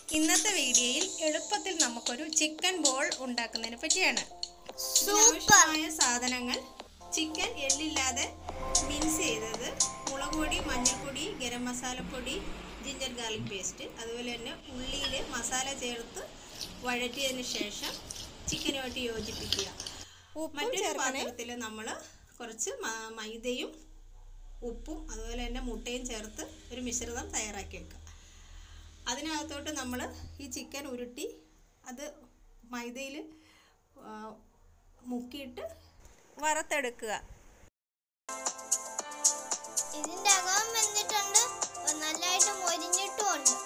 ഇന്നത്തെ വീഡിയോയിൽ എളുപ്പത്തിൽ നമുക്കൊരു ചിക്കൻ ബോൾ ഉണ്ടാക്കുന്നതിനെ പറ്റിയാണ് സൂപ്പർ ആവശ്യമായ സാധനങ്ങൾ ചിക്കൻ എല്ലില്ലാതെ മിൻസ് ചെയ്തത് മുളക് പൊടി മഞ്ഞൾപ്പൊടി ഗരം മസാലപ്പൊടി ജിഞ്ചർ ഗാർലിക് പേസ്റ്റ് അതുപോലെ തന്നെ ഉള്ളിയിൽ മസാല ചേർത്ത് വഴറ്റിയതിന് ശേഷം ചിക്കനുമായിട്ട് യോജിപ്പിക്കുക മറ്റൊരു പാത്രത്തിൽ നമ്മൾ കുറച്ച് മ- മൈദയും ഉപ്പും അതുപോലെ തന്നെ മുട്ടയും ചേർത്ത് ഒരു മിശ്രിതം തയ്യാറാക്കി വെക്കുക അതിനകത്തോട്ട് നമ്മൾ ഈ ചിക്കൻ ഉരുട്ടി അത് മൈദയിൽ മുക്കിയിട്ട് വറുത്തെടുക്കുക ഇതിന്റെ അകം വെന്തിട്ടുണ്ട് നല്ലതായിട്ട് മൊരിഞ്ഞിട്ടുമുണ്ട്